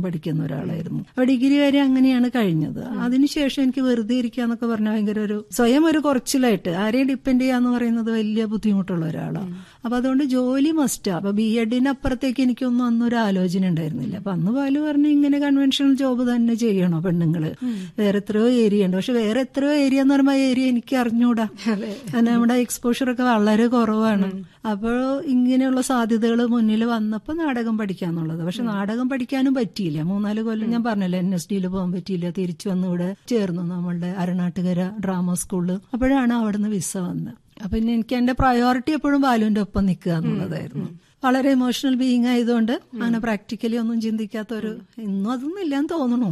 പഠിക്കുന്ന ഒരാളായിരുന്നു അപ്പൊ ഡിഗ്രി വരെ അങ്ങനെയാണ് കഴിഞ്ഞത് അതിനുശേഷം എനിക്ക് വെറുതെ ഇരിക്കാന്നൊക്കെ പറഞ്ഞാൽ ഭയങ്കര ഒരു സ്വയം ഒരു കുറച്ചിലായിട്ട് ആരെയും ഡിപ്പെൻഡ് ചെയ്യാന്ന് പറയുന്നത് വലിയ ബുദ്ധിമുട്ടുള്ള ഒരാളാണ് അപ്പൊ അതുകൊണ്ട് ജോലി മസ്റ്റാ അപ്പൊ ബി എഡിന് അപ്പുറത്തേക്ക് എനിക്കൊന്നും അന്നൊരു ആലോചന ഉണ്ടായിരുന്നില്ല അപ്പൊ അന്ന് പാല് പറഞ്ഞു ഇങ്ങനെ കൺവെൻഷണൽ ജോബ് തന്നെ ചെയ്യണോ പെണ്ണുങ്ങള് വേറെ എത്രയോ ഏരിയ ഉണ്ട് പക്ഷെ വേറെ എത്രയോ ഏരിയ എന്ന് പറയുമ്പോൾ ആ ഏരിയ എനിക്ക് അറിഞ്ഞൂടാ കാരണം നമ്മുടെ എക്സ്പോഷർ ഒക്കെ വളരെ കുറവാണ് അപ്പോൾ ഇങ്ങനെയുള്ള സാധ്യതകൾ മുന്നിൽ വന്നപ്പോൾ നാടകം പഠിക്കാന്നുള്ളത് പക്ഷെ നാടകം പഠിക്കാനും പറ്റിയില്ല മൂന്നാല് കൊല്ലം ഞാൻ പറഞ്ഞല്ലോ എൻ എസ് ഡിയിൽ പോകാൻ പറ്റിയില്ല തിരിച്ചു വന്ന് ഇവിടെ ചേർന്നു നമ്മളുടെ അരണാട്ടുകര ഡ്രാമ സ്കൂളിൽ അപ്പോഴാണ് അവിടുന്ന് വിസ വന്നത് അപ്പൊ പിന്നെ എനിക്ക് എന്റെ പ്രയോറിറ്റി എപ്പോഴും ബാലുവിന്റെ ഒപ്പം നിൽക്കുക എന്നുള്ളതായിരുന്നു വളരെ ഇമോഷണൽ ബീയിങ് ആയതുകൊണ്ട് അങ്ങനെ പ്രാക്ടിക്കലി ഒന്നും ചിന്തിക്കാത്ത ഒരു ഇന്നും അതൊന്നും ഇല്ലാന്ന് തോന്നണു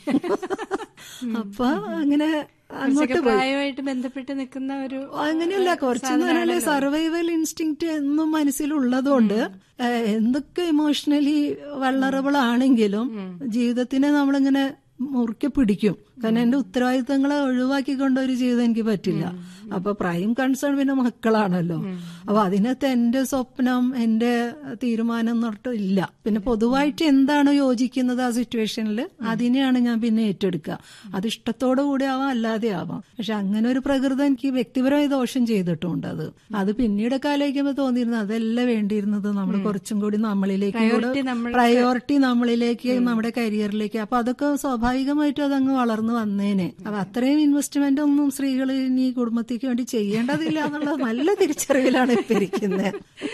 അപ്പൊ അങ്ങനെ അങ്ങോട്ട് പോയി പ്രായമായിട്ട് ബന്ധപ്പെട്ട് നിൽക്കുന്ന ഒരു അങ്ങനെയല്ല കുറച്ചെന്ന് പറഞ്ഞാല് സർവൈവൽ ഇൻസ്റ്റിങ് എന്നും മനസ്സിലുള്ളതുകൊണ്ട് ഏഹ്, എന്തൊക്കെ ഇമോഷണലി വള്ളറബിൾ ആണെങ്കിലും ജീവിതത്തിനെ നമ്മളിങ്ങനെ മുറുക്കെ പിടിക്കും കാരണം എന്റെ ഉത്തരവാദിത്തങ്ങളെ ഒഴിവാക്കിക്കൊണ്ട് ഒരു ജീവിതം എനിക്ക് പറ്റില്ല അപ്പൊ പ്രൈം കൺസേൺ പിന്നെ മക്കളാണല്ലോ അപ്പൊ അതിനകത്ത് എന്റെ സ്വപ്നം എന്റെ തീരുമാനം എന്ന് പറഞ്ഞിട്ട് ഇല്ല പിന്നെ പൊതുവായിട്ട് എന്താണോ യോജിക്കുന്നത് ആ സിറ്റുവേഷനിൽ അതിനെയാണ് ഞാൻ പിന്നെ ഏറ്റെടുക്കുക അത് ഇഷ്ടത്തോടു കൂടി ആവാം അല്ലാതെ ആവാം പക്ഷെ അങ്ങനെ ഒരു പ്രകൃതം എനിക്ക് വ്യക്തിപരമായി ദോഷം ചെയ്തിട്ടുണ്ട് അത് അത് പിന്നീടൊക്കെ ആലോചിക്കുമ്പോൾ തോന്നിയിരുന്നു അതല്ല വേണ്ടിയിരുന്നത് നമ്മൾ കുറച്ചും കൂടി നമ്മളിലേക്ക് Priority നമ്മൾ- പ്രയോറിറ്റി നമ്മളിലേക്ക് നമ്മുടെ കരിയറിലേക്ക് അപ്പൊ അതൊക്കെ സ്വാഭാവികമായിട്ടും അതങ്ങ് വളർന്നു വന്നേനെ അപ്പൊ അത്രയും ഇൻവെസ്റ്റ്മെന്റ് ഒന്നും സ്ത്രീകൾ ഇനി കുടുംബത്തേക്ക് വേണ്ടി ചെയ്യേണ്ടതില്ല എന്നുള്ള നല്ല തിരിച്ചറിവിലാണ് ഇപ്പൊ ഇരിക്കുന്നത്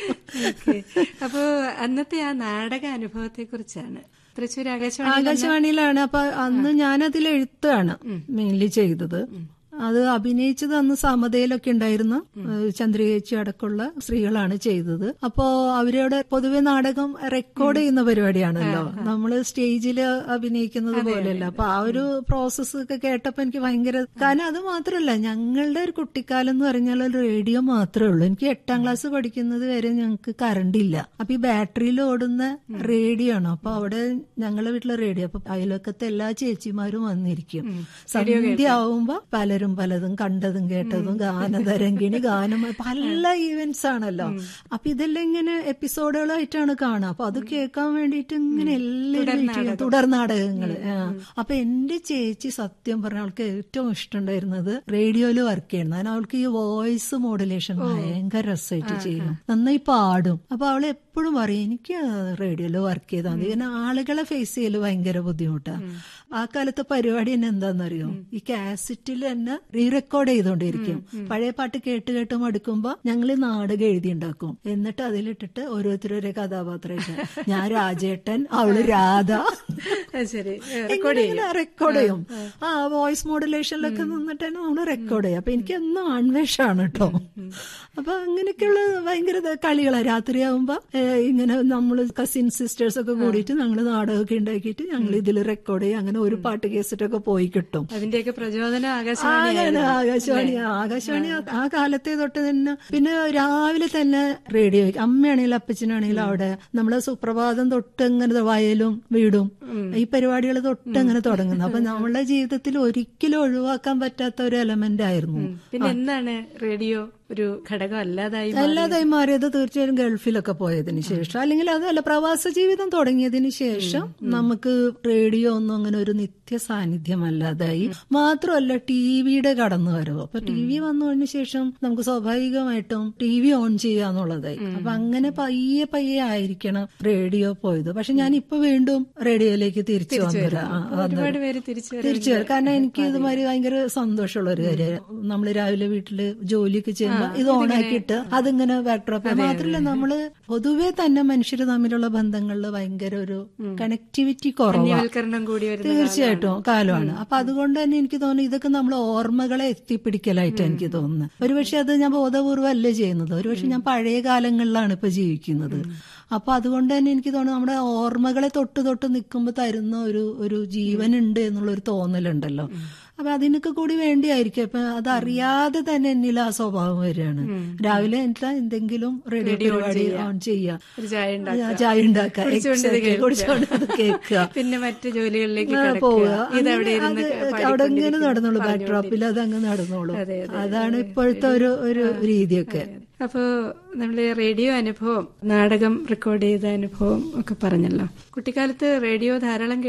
ഓക്കെ അപ്പോ അന്നത്തെ ആ നാടക അനുഭവത്തെ കുറിച്ചാണ് തൃശ്ശൂർ ആകാശവാണി ആകാശവാണിയിലാണ് അപ്പൊ അന്ന് ഞാനതിൽ എഴുത്താണ് മെയിൻലി ചെയ്തത് അത് അഭിനയിച്ചത് അന്ന് സമതയിലൊക്കെ ഉണ്ടായിരുന്ന ഏഹ്, ചന്ദ്രചേച്ചി അടക്കമുള്ള സ്ത്രീകളാണ് ചെയ്തത് അപ്പോ അവരോട് പൊതുവെ നാടകം റെക്കോർഡ് ചെയ്യുന്ന പരിപാടിയാണല്ലോ നമ്മള് സ്റ്റേജിൽ അഭിനയിക്കുന്നത് പോലെയല്ല അപ്പൊ ആ ഒരു പ്രോസസ്സ് ഒക്കെ കേട്ടപ്പോ എനിക്ക് ഭയങ്കര കാരണം അത് മാത്രമല്ല ഞങ്ങളുടെ ഒരു കുട്ടിക്കാലം എന്ന് പറഞ്ഞാൽ ഒരു റേഡിയോ മാത്രമേ ഉള്ളൂ എനിക്ക് എട്ടാം ക്ലാസ് പഠിക്കുന്നത് വരെ ഞങ്ങൾക്ക് കറണ്ട് ഇല്ല അപ്പൊ ഈ ബാറ്ററിയിൽ ഓടുന്ന റേഡിയോ ആണ് അപ്പൊ അവിടെ ഞങ്ങളുടെ വീട്ടിലെ റേഡിയോ അപ്പൊ അയൽവക്കത്തെ എല്ലാ ചേച്ചിമാരും വന്നിരിക്കും സന്ധ്യ ആവുമ്പോ പലരും പലതും കണ്ടതും കേട്ടതും ഗാനതരംഗിണി ഗാനം പല ഈവന്റ്സ് ആണല്ലോ അപ്പൊ ഇതെല്ലാം ഇങ്ങനെ എപ്പിസോഡുകളായിട്ടാണ് കാണുക അപ്പൊ അത് കേൾക്കാൻ വേണ്ടിയിട്ട് ഇങ്ങനെ എല്ലാവരും തുടർ നാടകങ്ങള് ആ. അപ്പൊ എന്റെ ചേച്ചി സത്യം പറഞ്ഞ അവൾക്ക് ഏറ്റവും ഇഷ്ടമുണ്ടായിരുന്നത് റേഡിയോയിൽ വർക്ക് ചെയ്യണം കാരണം അവൾക്ക് ഈ വോയിസ് മോഡുലേഷൻ ഭയങ്കര രസമായിട്ട് ചെയ്യും നന്നായി പാടും അപ്പൊ അവൾ എപ്പോഴും പറയും എനിക്ക് റേഡിയോയിൽ വർക്ക് ചെയ്താൽ മതി കാരണം ആളുകളെ ഫേസ് ചെയ്യൽ ഭയങ്കര ബുദ്ധിമുട്ടാണ് ആ കാലത്തെ പരിപാടി തന്നെ എന്താണെന്നറിയോ ഈ കാസറ്റിൽ തന്നെ റീ റെക്കോർഡ് ചെയ്തോണ്ടിരിക്കും പഴയ പാട്ട് കേട്ട് കേട്ട് മടുക്കുമ്പോ ഞങ്ങൾ നാടകം എഴുതി ഉണ്ടാക്കും എന്നിട്ട് അതിലിട്ടിട്ട് ഓരോരുത്തരുടെ കഥാപാത്രമായിട്ട് ഞാൻ രാജേട്ടൻ അവള് രാധ അത് ശരി റെക്കോർഡ് ചെയ്യും ആ വോയിസ് മോഡുലേഷനിലൊക്കെ നിന്നിട്ട് തന്നെ നമ്മള് റെക്കോർഡ് ചെയ്യും അപ്പൊ എനിക്ക് എന്നും ആൺവേഷാണ് കേട്ടോ അപ്പൊ അങ്ങനെയൊക്കെയുള്ള ഭയങ്കര ഇത് കളികളാ രാത്രിയാവുമ്പോ ഏഹ്, ഇങ്ങനെ നമ്മള് കസിൻ സിസ്റ്റേഴ്സ് ഒക്കെ കൂടിയിട്ട് ഞങ്ങള് നാടകമൊക്കെ ഉണ്ടാക്കിയിട്ട് ഞങ്ങൾ ഇതിൽ റെക്കോർഡ് ചെയ്യും അങ്ങനെ ഒരു പാട്ട് കേസിട്ടൊക്കെ പോയി കിട്ടും അതിന്റെയൊക്കെ പ്രചോദനം ആകാശവാണി അങ്ങനെ ആകാശവാണി ആകാശവാണി ആ- ആ കാലത്തെ തൊട്ട് തന്നെ പിന്നെ രാവിലെ തന്നെ റേഡിയോ അമ്മയാണെങ്കിലും അപ്പച്ചനാണെങ്കിലും അവിടെ നമ്മളെ സുപ്രഭാതം തൊട്ട് ഇങ്ങനെ വയലും വീടും ഈ പരിപാടികൾ തൊട്ട് അങ്ങനെ തുടങ്ങുന്നത് അപ്പൊ നമ്മളുടെ ജീവിതത്തിൽ ഒരിക്കലും ഒഴിവാക്കാൻ പറ്റാത്ത ഒരു എലമെന്റ് ആയിരുന്നു പിന്നെ എന്താണ് റേഡിയോ ഒരു ഘടകം അല്ലാതായി അല്ലാതായി മാറിയത് തീർച്ചയായും ഗൾഫിലൊക്കെ പോയതിന് ശേഷം അല്ലെങ്കിൽ അതല്ല പ്രവാസ ജീവിതം തുടങ്ങിയതിന് ശേഷം നമുക്ക് റേഡിയോ ഒന്നും അങ്ങനെ ഒരു നിത്യ സാന്നിധ്യമല്ലാതായി മാത്രമല്ല ടി വിയുടെ കടന്നു വരവ് അപ്പൊ ടി വി വന്നതിന് ശേഷം നമുക്ക് സ്വാഭാവികമായിട്ടും ടി വി ഓൺ ചെയ്യാന്നുള്ളതായി അപ്പൊ അങ്ങനെ പയ്യെ പയ്യെ ആയിരിക്കണം റേഡിയോ പോയത് പക്ഷെ ഞാൻ ഇപ്പൊ വീണ്ടും റേഡിയോയിലേക്ക് തിരിച്ചു വന്നില്ല ഒരുപാട് പേര് തിരിച്ചു വരും തിരിച്ചു വരും കാരണം എനിക്ക് ഇതുമാതിരി ഭയങ്കര സന്തോഷമുള്ള ഒരു കാര്യം നമ്മൾ രാവിലെ വീട്ടില് ജോലിയൊക്കെ ചെയ്യുമ്പോൾ ഇത് ഓണാക്കിയിട്ട് അതിങ്ങനെ ബാക്ക്ഡ്രോപ്പ് മാത്രമല്ല നമ്മള് പൊതുവെ തന്നെ മനുഷ്യർ തമ്മിലുള്ള ബന്ധങ്ങളിൽ ഭയങ്കര ഒരു കണക്ടിവിറ്റി കുറവാണ് വൽക്കരണം കൂടി വരുന്ന തീർച്ചയായിട്ടും കാലമാണ് അപ്പൊ അതുകൊണ്ട് തന്നെ എനിക്ക് തോന്നുന്നു ഇതൊക്കെ നമ്മൾ ഓർമ്മകളെ എത്തിപ്പിടിക്കലായിട്ട് എനിക്ക് തോന്നുന്നത് ഒരുപക്ഷെ അത് ഞാൻ ബോധപൂർവ്വം അല്ലേ ചെയ്യുന്നത് ഒരുപക്ഷെ ഞാൻ പഴയ കാലങ്ങളിലാണ് ഇപ്പൊ ജീവിക്കുന്നത് അപ്പൊ അതുകൊണ്ട് തന്നെ എനിക്ക് തോന്നുന്നു നമ്മുടെ ഓർമ്മകളെ തൊട്ട് തൊട്ട് നിൽക്കുമ്പോൾ തരുന്ന ഒരു ഒരു ജീവനുണ്ട് എന്നുള്ള ഒരു തോന്നലുണ്ടല്ലോ അപ്പൊ അതിനൊക്കെ കൂടി വേണ്ടിയായിരിക്കും അപ്പൊ അതറിയാതെ തന്നെ എന്നിൽ ആ സ്വഭാവം വരികയാണ് രാവിലെ എനിക്ക് എന്തെങ്കിലും റേഡിയോ പരിപാടി ഓൺ ചെയ്യാം ഒരു ചായ ഉണ്ടാക്കുക ചായ ഉണ്ടാക്കുക കുടിച്ചുകൊണ്ട് ഇത് exactly. കേൾക്കുക. കുടിച്ചുകൊണ്ട് ഇത് കേൾക്കുക പിന്നെ മറ്റ് ജോലികളിലേക്ക് ആ, കടക്കുക പോവുക ഇതവിടെ അങ്ങനെ ഇരുന്ന് അത് അവിടെ ഇങ്ങനെ പാടിക്കൊണ്ടിരിക്കും, നടന്നോളൂ ബാക്ക് പറഞ്ഞുകൊണ്ടിരിക്കും. ഡ്രോപ്പിൽ അത് അങ്ങ് നടന്നോളൂ അതെ, അതെ, അതാണ് ഇപ്പോഴത്തെ ഒരു ഒരു രീതിയൊക്കെ അപ്പോ നമ്മള് റേഡിയോ അനുഭവം നാടകം റെക്കോർഡ് ചെയ്ത അനുഭവം ഒക്കെ പറഞ്ഞല്ലോ കുട്ടിക്കാലത്ത് റേഡിയോ ധാരാളം